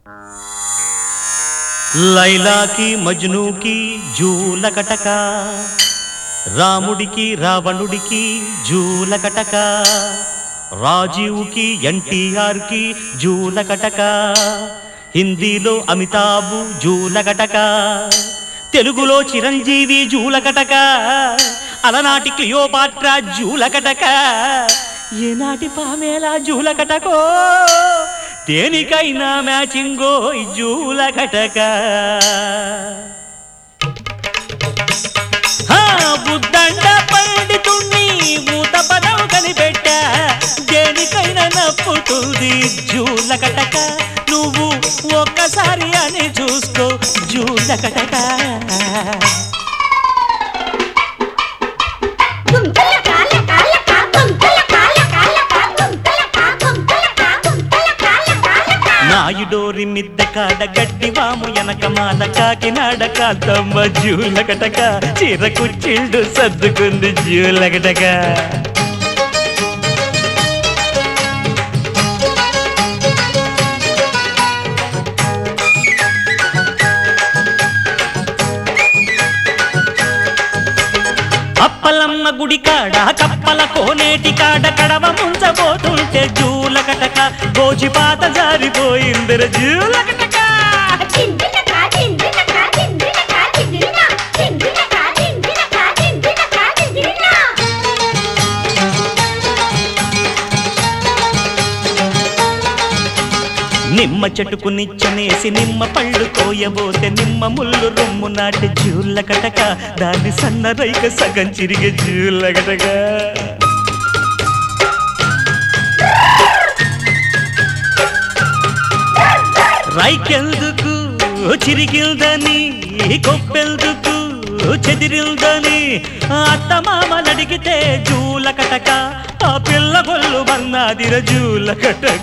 లైలాకి మజ్నూకి జూలకటక రాముడికి రావణుడికి జూలకటక రాజీవ్కి ఎన్టీఆర్కి జూలకటక హిందీలో అమితాబ్ జూలకటక తెలుగులో చిరంజీవి జూలకటక అలనాటి క్లియోపాట్రా జూలకటక ఏనాటి పామేలా జూలకటకో దేనికైనా మ్యాచింగో ఈ జూలకటక హా, బుద్దండ పండితుణ్ణి ఊత పదం కనిపెట్టా దేనికైనా నప్పుతుంది జూలకటక నువ్వు ఒక్కసారి అని చూసుకో జూలకటక గుంతల కాల కాల కా గుంతల కాల కాల కా గుంతల కా గుంతల కా గుంతల కాల కాల కా నాయుడోరి మిద్దె కాడ గడ్డి వాము ఎనక మాల కాకినాడ కాదమ్మ జూలకటక చీర కుచ్చిళ్ళు సర్దుకుంది జూలకటక అప్పలమ్మ గుడి కాడ కప్పల కోనేటి కాడ కడవ ముంచబోతుంటే జూలకటక గోజిపాత జారిపోయిందిర జూలకటక చిందిన కా చిందిన కా చిందిన కా చిందిన చిందిన కా చిందిన కా చిందిన కా చిందిన నిమ్మ చెట్టుకు నిచ్చనేసి నిమ్మ పళ్ళు కోయబోతే నిమ్మ ముళ్ళు రొమ్ము నాటి జూలకటక దాని సన్న రైక సగం చిరిగే జూలకటక రైకెందుకు చిరిగిల్దని కొప్పెందుకు చెదిరిల్దని అత్త మామలడిగితే జూలకటక ఆ పిల్ల బొల్లు మన్నాదిర జూలకటక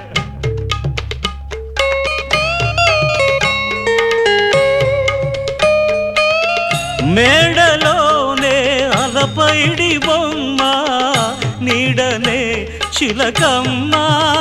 మేడలోనే అలపైడి బొమ్మ నీడనే చిలకమ్మ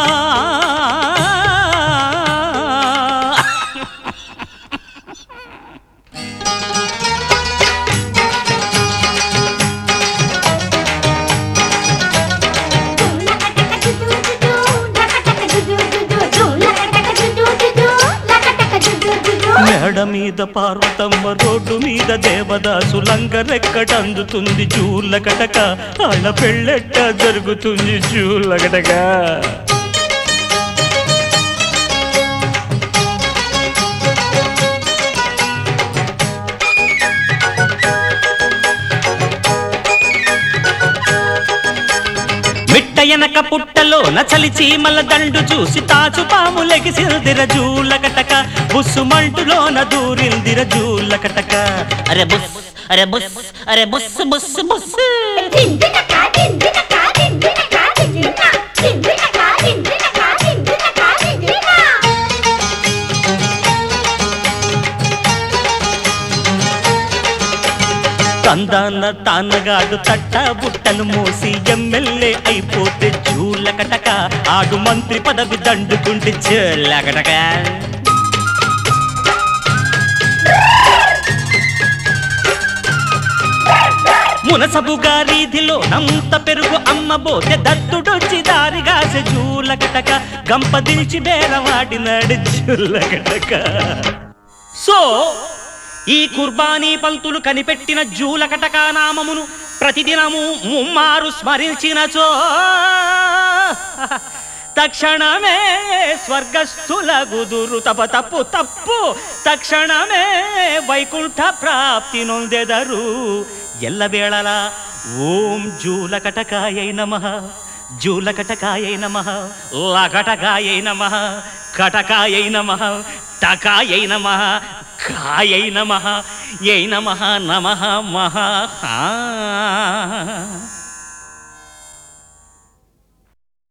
లకటక జుజు జుజు లకటక జుజు జుజు జు లకటక జుజు జుజు లకటక జుజు జుజు మేడ మీద పార్వతమ్మ రోడ్డు మీద దేవదాసు లంగరెక్కటందుతుంది జూలకటక ఆళ్ళ పెళ్ళెట్ట జరుగుతుంది జూలకటక మిట్ట ఎనక పుట్టలో నచలి చీమల దండు చూసి తాచు పాము లెగిసిల్దిర జూలకటక బుస్సు మంటులోన దూరిందిర జూలకటక అరే బుస్ అరే బుస్ అరే బుస్ బుస్ బుస్ చిందిన కా చిందిన కా చిందిన కా చిందిన చిందిన కా చిందిన కా చిందిన కా చిందిన తందాన తానగాడు తట్ట బుట్టలు మోసి ఎమ్మెల్యే అయిపోతే జూలకటక ఆడు మంత్రి పదవి దండుకుంటే జూలకటక మునసబు గారీధిలో నంత పెరుగు అమ్మబోతే దత్తుడొచ్చి దారిగాసె జూలకటక గంపదిల్చి బేరవాడినాడు జూలకటక సో ఈ కుర్బానీ పంతులు కనిపెట్టిన జూలకటక నామమును ప్రతిదినము ముమ్మారు స్మరించినచో తక్షణమే స్వర్గస్థుల గుదురు తప తప్పు తప్పు తక్షణమే వైకుంఠ ప్రాప్తి నొందెదరు ఎల్లవేళలా ఓం జూలకటకాయై నమః జూలకటకాయై నమః లకటకాయై నమః కటకాయై నమః టకాయై నమః కాయై నమః యై నమః నమః మహా